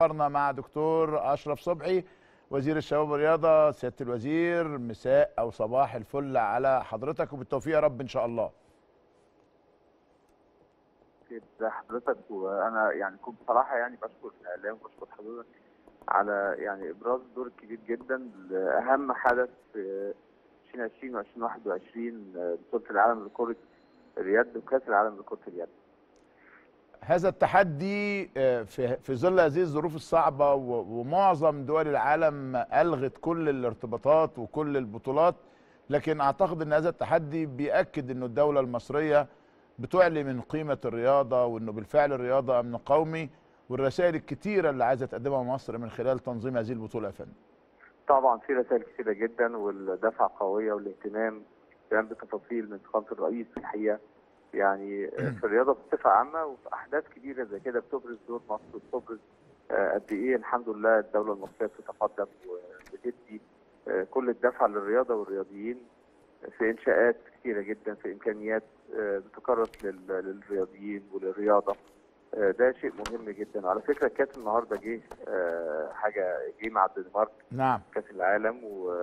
حوارنا مع دكتور اشرف صبحي وزير الشباب والرياضه سياده الوزير مساء او صباح الفل على حضرتك وبالتوفيق يا رب ان شاء الله ازي حضرتك وانا يعني كنت بصراحه يعني بشكر الاعلام وبشكر حضرتك على يعني ابراز الدور الكبير جدا لاهم حدث في 2020 و 2021 بطوله العالم لكره اليد وكاس العالم لكره اليد. هذا التحدي في في ظل هذه الظروف الصعبه ومعظم دول العالم الغت كل الارتباطات وكل البطولات لكن اعتقد ان هذا التحدي بياكد انه الدوله المصريه بتعلي من قيمه الرياضه وانه بالفعل الرياضه امن قومي والرسائل الكتيره اللي عايزه تقدمها مصر من خلال تنظيم هذه البطوله يا فندم. طبعا في رسائل كتيره جدا والدفعه قويه والاهتمام كمان بتفاصيل من فخامه الرئيس في الحقيقه يعني في الرياضه بصفه عامه وفي احداث كبيره زي كده بتبرز دور مصر وبتبرز قد ايه الحمد لله الدوله المصريه بتتقدم وبتدي كل الدفع للرياضه والرياضيين في انشاءات كثيره جدا في امكانيات بتكرس للرياضيين وللرياضه ده شيء مهم جدا وعلى فكره كاس النهارده جه حاجه جه مع الدنمارك نعم كاس العالم و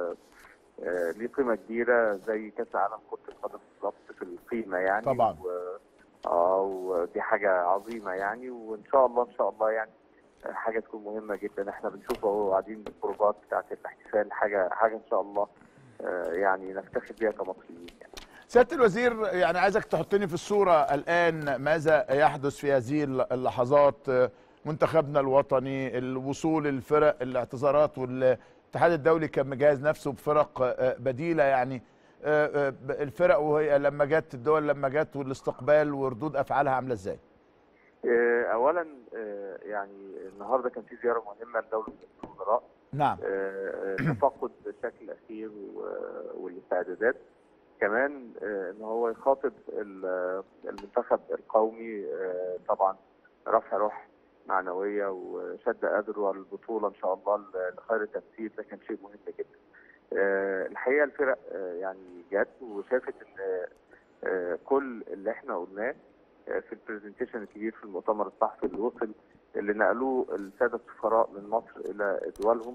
ليه قيمه كبيره زي كاس العالم كره القدم بالظبط في القيمه يعني طبعا و... اه ودي حاجه عظيمه يعني وان شاء الله ان شاء الله يعني حاجه تكون مهمه جدا احنا بنشوف اهو قاعدين بالخروجات بتاعت الاحتفال حاجه حاجه ان شاء الله آه يعني نفتخر بيها كمصريين يعني. سياده الوزير يعني عايزك تحطني في الصوره الان ماذا يحدث في هذه اللحظات منتخبنا الوطني الوصول الفرق الاعتذارات والاتحاد الدولي كان مجهز نفسه بفرق بديله يعني الفرق وهي لما جت الدول لما جت والاستقبال وردود افعالها عامله ازاي؟ اولا يعني النهارده كان في زياره مهمه لدوله الوزراء نعم تفقد بشكل اخير والاستعدادات كمان ان هو يخاطب المنتخب القومي طبعا رفع روح معنويه وشد قدره على البطوله ان شاء الله لخير التمثيل ده كان شيء مهم جدا. الحقيقه الفرق يعني جت وشافت ان كل اللي احنا قلناه في البرزنتيشن الكبير في المؤتمر الصحفي اللي وصل اللي نقلوه الساده السفراء من مصر الى دولهم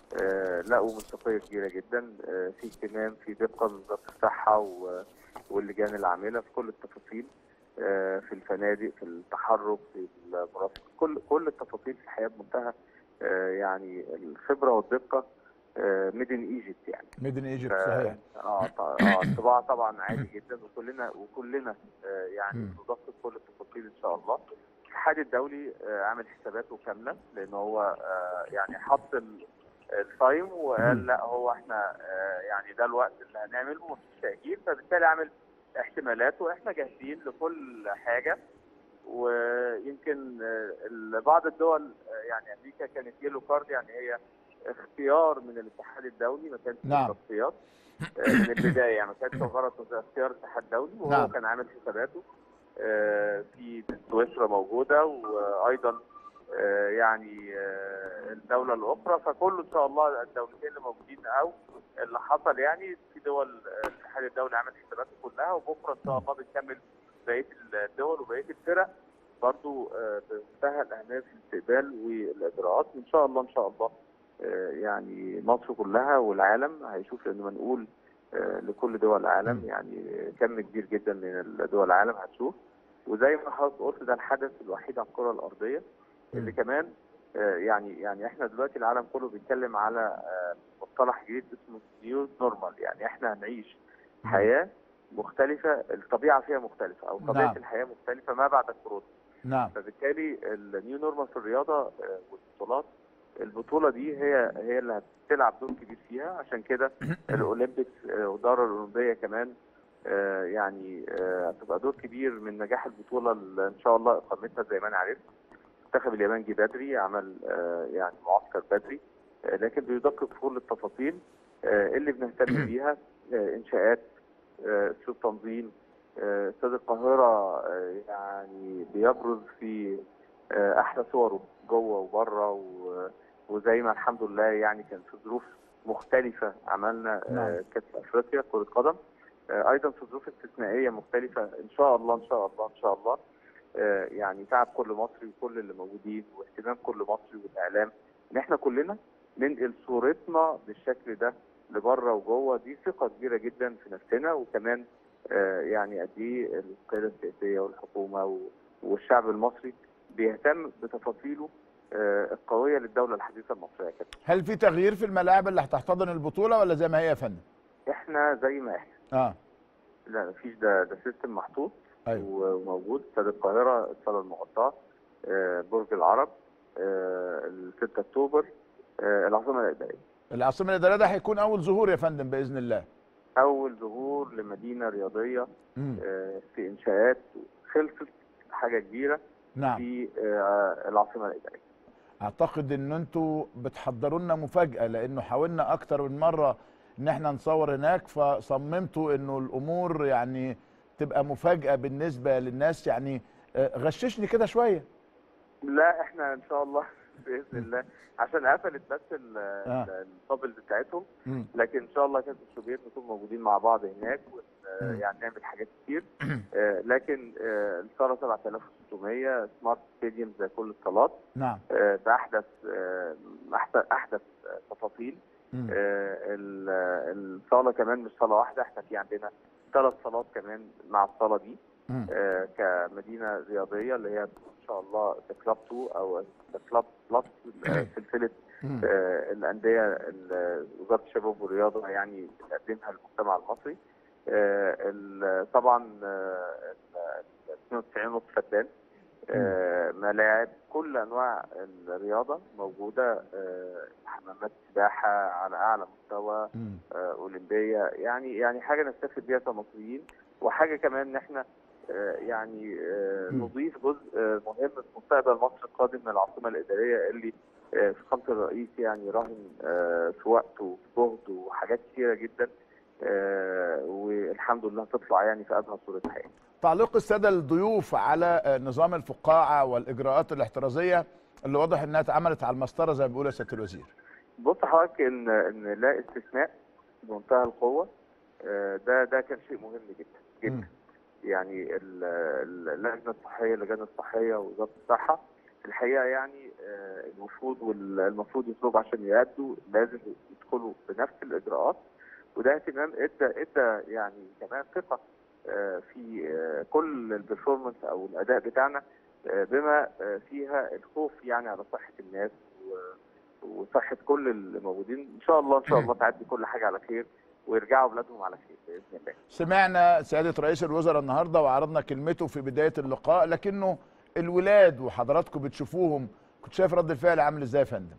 لقوا مصداقيه كبيره جدا في اهتمام في دقه من وزاره الصحه واللجان العامله في كل التفاصيل في الفنادق في التحرك في المرافق كل كل التفاصيل في الحياه بمنتهى يعني الخبره والدقه ميدن ايجيبت يعني ميدن ايجيبت صحيح اه اه الطباعه طبعا عالي جدا وكلنا وكلنا آه يعني ندقق كل التفاصيل ان شاء الله الاتحاد الدولي آه عامل حساباته كامله لان هو آه يعني حط التايم وقال لا هو احنا يعني ده الوقت اللي هنعمله ومفيش تاجيل فبالتالي عامل احتمالات واحنا جاهزين لكل حاجه ويمكن بعض الدول يعني امريكا كانت يلو كارد يعني هي اختيار من الاتحاد الدولي ما كانش نعم. تصفيات من البدايه يعني ما كانش غرض اختيار الاتحاد الدولي وهو نعم. كان عامل حساباته في سويسرا موجوده وايضا يعني الدوله الاخرى فكله ان شاء الله الدولتين اللي موجودين او اللي حصل يعني في دول الاتحاد الدولي عامل حساباته كلها وبكره ان شاء الله بنكمل بقيه الدول وبقيه الفرق برضو بمنتهى الاهميه في الاستقبال والاجراءات وان شاء الله ان شاء الله يعني مصر كلها والعالم هيشوف لانه منقول لكل دول العالم يعني كم كبير جدا من دول العالم هتشوف وزي ما حضرتك قلت ده الحدث الوحيد على الكره الارضيه اللي كمان يعني يعني احنا دلوقتي العالم كله بيتكلم على مصطلح جديد اسمه نيو نورمال يعني احنا هنعيش حياه مختلفه الطبيعه فيها مختلفه او طبيعه نعم. الحياه مختلفه ما بعد الكورونا نعم فبالتالي النيو نورمال في الرياضه والبطولات البطوله دي هي هي اللي هتلعب دور كبير فيها عشان كده الاولمبيكس والدوره الاولمبيه كمان يعني هتبقى دور كبير من نجاح البطوله اللي ان شاء الله اقامتها زي ما انا عرفت المنتخب الياباني بدري عمل يعني معسكر بدري لكن بيدقق في كل التفاصيل اللي بنهتم بيها انشاءات اسلوب تنظيم استاد القاهره يعني بيبرز في احلى صوره جوه وبره و... وزي ما الحمد لله يعني كان في ظروف مختلفه عملنا نعم. كاس افريقيا كره قدم ايضا في ظروف استثنائيه مختلفه ان شاء الله ان شاء الله ان شاء الله آه، يعني تعب كل مصري وكل اللي موجودين واهتمام كل مصري والاعلام ان احنا كلنا ننقل صورتنا بالشكل ده لبره وجوه دي ثقه كبيره جدا في نفسنا وكمان آه، يعني قد ايه القياده السياسيه والحكومه و- والشعب المصري بيهتم بتفاصيله آه، القويه للدوله الحديثه المصريه كده هل في تغيير في الملاعب اللي هتحتضن البطوله ولا زي ما هي يا فندم؟ احنا زي ما احنا اه لا مفيش ده ده سيستم محطوط ايوه وموجود استاد القاهره الصاله المغطاه آه، برج العرب آه، ال 6 اكتوبر آه، العاصمه الاداريه العاصمه الاداريه ده هيكون اول ظهور يا فندم باذن الله اول ظهور لمدينه رياضيه مم. آه، في انشاءات خلصت حاجه كبيره نعم في آه، العاصمه الاداريه اعتقد ان انتوا بتحضروا لنا مفاجاه لانه حاولنا اكتر من مره ان احنا نصور هناك فصممتوا انه الامور يعني تبقى مفاجاه بالنسبه للناس يعني آه، غششني كده شويه لا احنا ان شاء الله باذن الله عشان قفلت بس ال- آه. ال- البابل بتاعتهم مم. لكن ان شاء الله كابتن شوبير نكون موجودين مع بعض هناك ون- مم. يعني نعمل حاجات كتير آه، لكن آه، الصاله 7600 سمارت ستاديوم زي كل الصالات نعم آه، باحدث آه، احدث احدث آه، تفاصيل مم. آه، ال- آه، الصاله كمان مش صاله واحده احنا في عندنا ثلاث صالات كمان مع الصاله دي مم. آه، كمدينه رياضيه اللي هي ان شاء الله كلاب 2 او كلاب بلس آه، سلسله مم. آه، الانديه اللي وزاره الشباب والرياضه يعني بتقدمها للمجتمع المصري آه، ال- طبعا آه، ال 92 نقطه فدان آه، ملاعب كل انواع الرياضه موجوده آه، حمامات سباحه على اعلى مستوى مم. آه، اولمبيه يعني يعني حاجه نفتخر بيها كمصريين وحاجه كمان ان احنا آه، يعني آه، مم. نضيف جزء آه، مهم في مستقبل مصر القادم من العاصمه الاداريه اللي آه، في خمس الرئيس يعني راهن آه، في وقت وفي جهد وحاجات كتيره جدا آه، والحمد لله تطلع يعني في ابهى صوره حقيقه. تعليق الساده الضيوف على آه، نظام الفقاعه والاجراءات الاحترازيه اللي واضح انها اتعملت على المسطره زي ما بيقول يا سياده الوزير بص حضرتك ان ان لا استثناء بمنتهى القوه آه، ده ده كان شيء مهم جدا جدا مم. يعني ال- ال- اللجنه الصحيه اللجان الصحيه ووزاره الصحه في الحقيقه يعني آه، المفروض والمفروض يخرجوا عشان يأدوا لازم يدخلوا بنفس الاجراءات وده اهتمام ادى ادى يعني كمان ثقه آه، في آه، كل البرفورمانس او الاداء بتاعنا آه، بما آه، فيها الخوف يعني على صحه الناس و- وصحه كل الموجودين ان شاء الله ان شاء الله تعدي كل حاجه على خير ويرجعوا بلادهم على خير باذن الله سمعنا سياده رئيس الوزراء النهارده وعرضنا كلمته في بدايه اللقاء لكنه الولاد وحضراتكم بتشوفوهم كنت شايف رد الفعل عامل ازاي يا فندم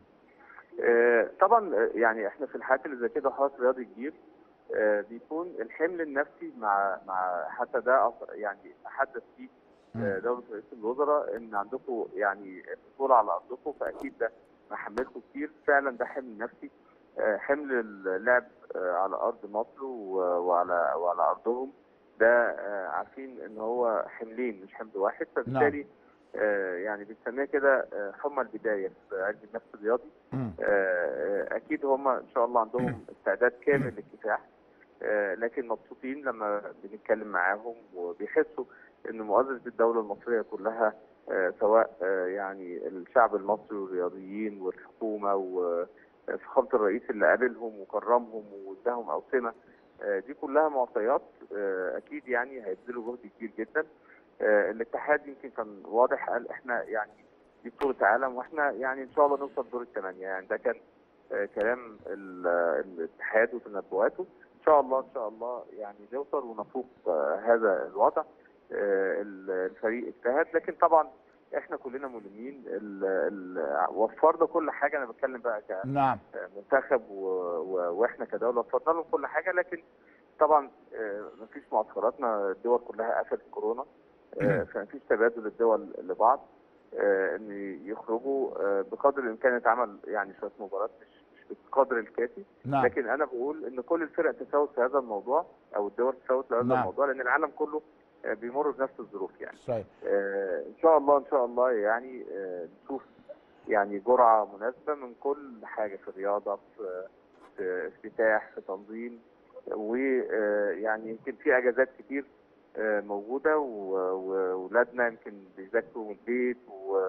آه، طبعا آه، يعني احنا في الحالات اللي زي كده حرس رياضي كبير آه، بيكون الحمل النفسي مع مع حتى ده أص- يعني تحدث فيه آه، دوله رئيس الوزراء ان عندكم يعني بطوله على ارضكم فاكيد ده محملكم كتير فعلا ده حمل نفسي آه، حمل اللعب آه، على ارض مصر و- وعلى وعلى ارضهم ده آه، عارفين ان هو حملين مش حمل واحد فبالتالي آه، يعني بنسميها كده آه، حمى البدايه في علم النفس الرياضي مم. آه، اكيد هم ان شاء الله عندهم استعداد كامل للكفاح آه، لكن مبسوطين لما بنتكلم معاهم وبيحسوا ان مؤسسه الدوله المصريه كلها آه، سواء آه، يعني الشعب المصري والرياضيين والحكومه وفخامه الرئيس اللي قابلهم وكرمهم واداهم اوسمه آه، دي كلها معطيات آه، اكيد يعني هيبذلوا جهد كبير جدا آه، الاتحاد يمكن كان واضح قال احنا يعني دي بطوله عالم واحنا يعني ان شاء الله نوصل دور الثمانيه يعني ده كان آه، كلام ال- آه، الاتحاد وتنبؤاته ان شاء الله ان شاء الله يعني نوصل ونفوق آه، هذا الوضع آه، ال- الفريق اجتهد لكن طبعا احنا كلنا ملمين ال- ال- وفرنا كل حاجه انا بتكلم بقى نعم كمنتخب و- و- واحنا كدوله وفرنا لهم كل حاجه لكن طبعا آه، مفيش معسكراتنا الدول كلها قفلت كورونا آه، فمفيش تبادل الدول لبعض آه، ان يخرجوا آه، بقدر الامكان يتعمل يعني شويه مباريات مش مش بالقدر الكافي نعم لكن انا بقول ان كل الفرق تساوت في هذا الموضوع او الدول تساوت في هذا نعم. الموضوع لان العالم كله آه، بيمر بنفس الظروف يعني صحيح آه، ان شاء الله ان شاء الله يعني آه، نشوف يعني جرعه مناسبه من كل حاجه في الرياضه في في افتتاح في تنظيم ويعني يمكن في اجازات كتير آه، موجوده و- واولادنا يمكن بيذاكروا من البيت و-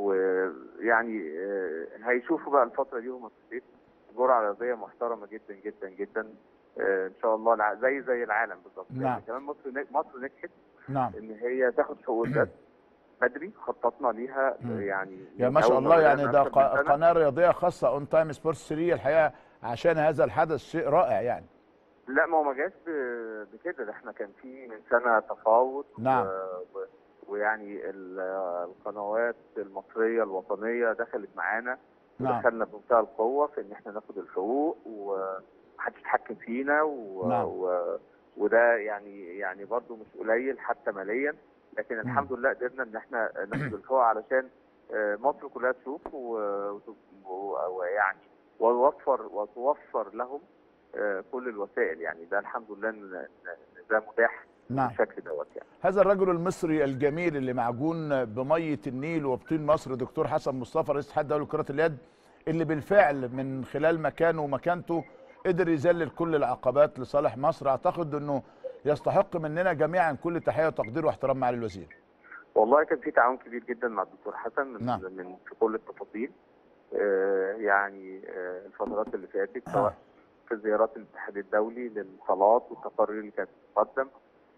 ويعني آه، هيشوفوا بقى الفتره دي هم في البيت جرعه رياضيه محترمه جدا جدا جدا آه، ان شاء الله الع- زي زي العالم بالظبط نعم. يعني كمان مصر نج- مصر نجحت نعم ان هي تاخد حقوق الذات بدري خططنا ليها مم. يعني يا من ما شاء أول الله بدأنا يعني ده أكتر من ق- سنة. قناه رياضيه خاصه اون تايم سبورتس 3 الحقيقه عشان هذا الحدث شيء رائع يعني لا ما هو ما جاش ب- بكده ده احنا كان في من سنه تفاوض نعم. و... و... ويعني ال- القنوات المصريه الوطنيه دخلت معانا نعم ودخلنا بمنتهى القوه في ان احنا ناخد الحقوق ومحدش يتحكم فينا و... نعم. و... وده يعني يعني برضه مش قليل حتى ماليا لكن الحمد لله قدرنا ان احنا ناخد الحقوق علشان آه، مصر كلها تشوف و- وت- و- ويعني ويوفر وتوفر لهم آه، كل الوسائل يعني ده الحمد لله ان إن ده متاح نعم بالشكل دوت يعني هذا الرجل المصري الجميل اللي معجون بميه النيل وبطين مصر دكتور حسن مصطفى رئيس اتحاد دولي كره اليد اللي بالفعل من خلال مكانه ومكانته قدر يذلل كل العقبات لصالح مصر اعتقد انه يستحق مننا جميعا كل تحيه وتقدير واحترام معالي الوزير والله كان في تعاون كبير جدا مع الدكتور حسن من, نعم. من في كل التفاصيل آه، يعني آه، الفترات اللي فاتت سواء في زيارات الاتحاد الدولي للصالات والتقارير اللي كانت بتقدم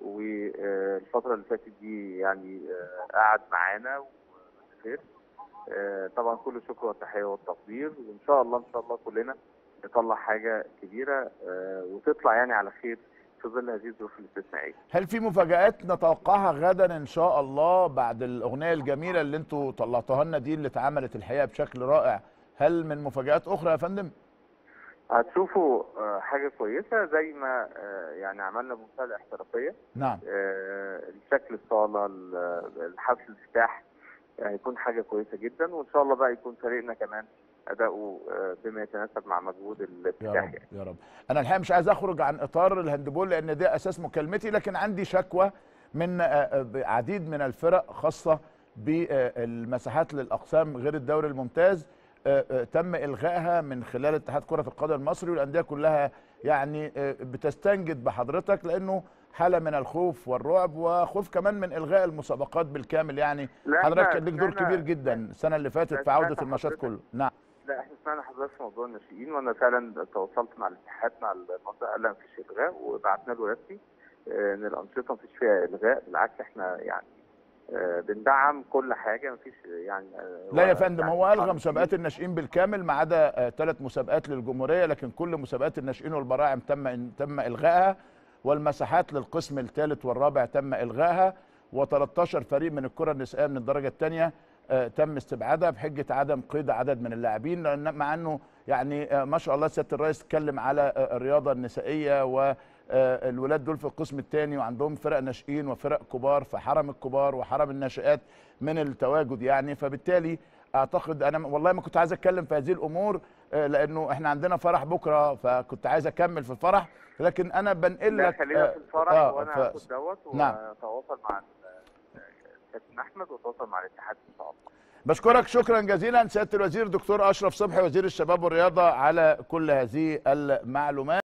والفتره اللي فاتت دي يعني آه، قعد معانا وسافر آه، طبعا كل الشكر والتحيه والتقدير وان شاء الله ان شاء الله كلنا نطلع حاجه كبيره آه، وتطلع يعني على خير في ظل هذه الظروف الاستثنائيه. هل في مفاجآت نتوقعها غدا ان شاء الله بعد الاغنيه الجميله اللي انتوا طلعتوها لنا دي اللي اتعملت الحقيقه بشكل رائع هل من مفاجآت اخرى يا فندم هتشوفوا آه، حاجه كويسه زي ما آه، يعني عملنا بمنتهى الاحترافيه نعم آه، شكل الصاله ال- الحفل الافتتاح هيكون حاجه كويسه جدا وان شاء الله بقى يكون فريقنا كمان اداؤه آه، بما يتناسب مع مجهود يا الافتتاح رب يعني. يا رب انا الحقيقه مش عايز اخرج عن اطار الهاندبول لان ده اساس مكالمتي لكن عندي شكوى من آه، آه، عديد من الفرق خاصه بالمساحات للاقسام غير الدوري الممتاز آه، آه، تم الغائها من خلال اتحاد كره القدم المصري والانديه كلها يعني آه، بتستنجد بحضرتك لانه حاله من الخوف والرعب وخوف كمان من الغاء المسابقات بالكامل يعني لا، حضرتك إحنا كان ليك دور سمعنا- كبير جدا السنه اللي فاتت لا، في عوده سمعت النشاط حضرتك. كله نعم لا احنا سمعنا حضرتك في موضوع الناشئين وانا فعلا تواصلت مع الاتحاد مع المنطقه قال لا مفيش الغاء وبعتنا له رسمي آه، ان الانشطه مفيش فيها الغاء بالعكس احنا يعني آه، بندعم كل حاجه مفيش يعني آه، لا يا و- فندم يعني هو الغى طبعاً مسابقات الناشئين بالكامل ما عدا ثلاث مسابقات للجمهوريه لكن كل مسابقات الناشئين والبراعم تم تم الغائها والمساحات للقسم الثالث والرابع تم الغائها و13 فريق من الكره النسائيه من الدرجه الثانيه تم استبعادها بحجه عدم قيد عدد من اللاعبين لان مع انه يعني آه، ما شاء الله سياده الرئيس اتكلم على آه، الرياضه النسائيه والولاد دول في القسم الثاني وعندهم فرق ناشئين وفرق كبار فحرم الكبار وحرم الناشئات من التواجد يعني فبالتالي اعتقد انا والله ما كنت عايز اتكلم في هذه الامور آه، لانه احنا عندنا فرح بكره فكنت عايز اكمل في الفرح لكن انا بنقل لا لك خلينا آه، في الفرح آه، وانا ف- هاخد دوت نعم. واتواصل مع ال- كابتن احمد واتواصل مع الاتحاد ان شاء الله بشكرك شكرا جزيلا سياده الوزير دكتور اشرف صبحي وزير الشباب والرياضه على كل هذه المعلومات